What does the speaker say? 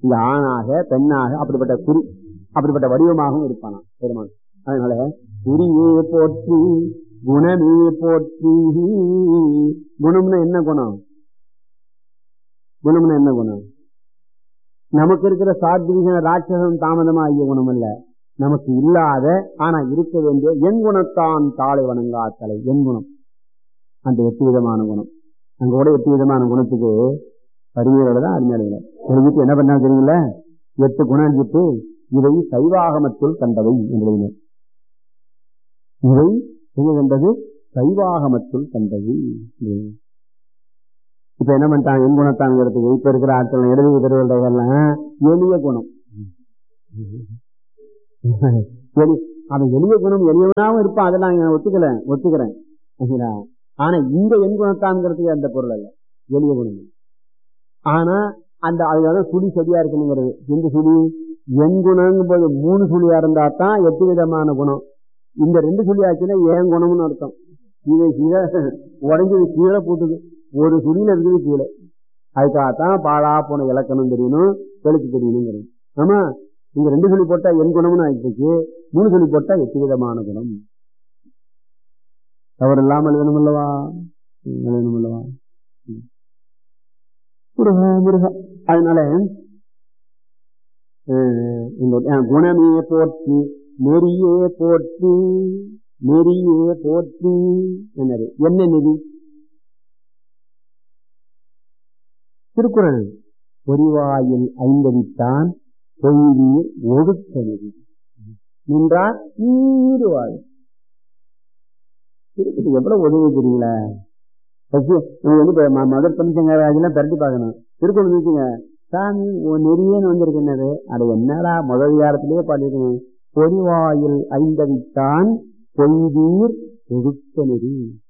இங்க ஆணாக பெண்ணாக அப்படிப்பட்ட குறி அப்படிப்பட்ட வடிவமாகவும் இருப்பானா பெருமான் அதனால குறியே போற்றி குணமே போற்றி குணம்னா என்ன குணம் குணம்னா என்ன குணம் நமக்கு இருக்கிற சாத்விக ராட்சசம் தாமதமா ஐய குணம் அல்ல நமக்கு இல்லாத ஆனா இருக்க வேண்டிய என் குணத்தான் தாளை வணங்காத்தலை என் குணம் அந்த எட்டு விதமான குணம் அங்க கூட எட்டு விதமான குணத்துக்கு அறிஞரோட தான் அறிஞர்கள் எழுதிட்டு என்ன பண்ணா தெரியுங்கள எட்டு குணம் எழுதிட்டு இதை சைவாகமத்துள் கண்டவை என்று இதை எங்க கண்டது சைவாகமத்துள் கண்டவை இப்ப என்ன பண்ணிட்டாங்க என் குணத்தாங்கிறதுக்கு இப்ப இருக்கிற ஆட்கள் எழுதி பெறுவதெல்லாம் எளிய குணம் எளி அவன் எளிய குணம் எளியவனாவும் இருப்பான் அதெல்லாம் நான் ஒத்துக்கல ஒத்துக்கிறேன் சரிங்களா? ஆனா இங்க என் குணத்தாங்கிறதுக்கு அந்த பொருள் அல்ல எளிய குணம் ஆனா அந்த அதனால சுழி சரியா இருக்கணுங்கிறது எந்த சுழி என் குணங்கும் போது மூணு சுழியா இருந்தா தான் எட்டு விதமான குணம் இந்த ரெண்டு சுழி ஆச்சுன்னா ஏன் குணம்னு அர்த்தம் இதை கீழே உடஞ்சது கீழே போட்டுது ஒரு சுழியில இருக்குது கீழே அதுக்காகத்தான் பாழா போன இலக்கணம் தெரியணும் எழுத்து தெரியணுங்கிறது ஆமா இங்க ரெண்டு சொல்லி போட்டா என் குணம்னு ஆயிடுச்சு மூணு சொல்லி போட்டா எட்டு விதமான குணம் தவறு இல்லாமல் எழுதணும் அல்லவா எழுதணும் அல்லவா முருகா முருகா அதனால அஹ், இந்த அஹ், குணமே போற்றி நெறியே போற்றி நெறியே போற்றி என்னது என்ன நெறி திருக்குறள் பொறிவாயில் ஐந்தவித்தான் பொய்வீர் ஒழுக்க நெறி நின்றார் நீருவாள் திருப்பதி எவ்வளவு உதவி தெரியல ஃபர்ஸ்ட் நம்ம வந்து இப்ப ம- மதுர் பஞ்சங்கராஜெல்லாம் பரட்டி பார்க்கணும் திருக்குறள் வச்சுங்க சாமி உன் நெறியன்னு வந்திருக்கு என்னது அது என்னடா முதல் அதிகாரத்திலேயே பாடிருக்கணும் பொறிவாயில் ஐந்தவித்தான் பொய்வீர் ஒழுக்க நெறி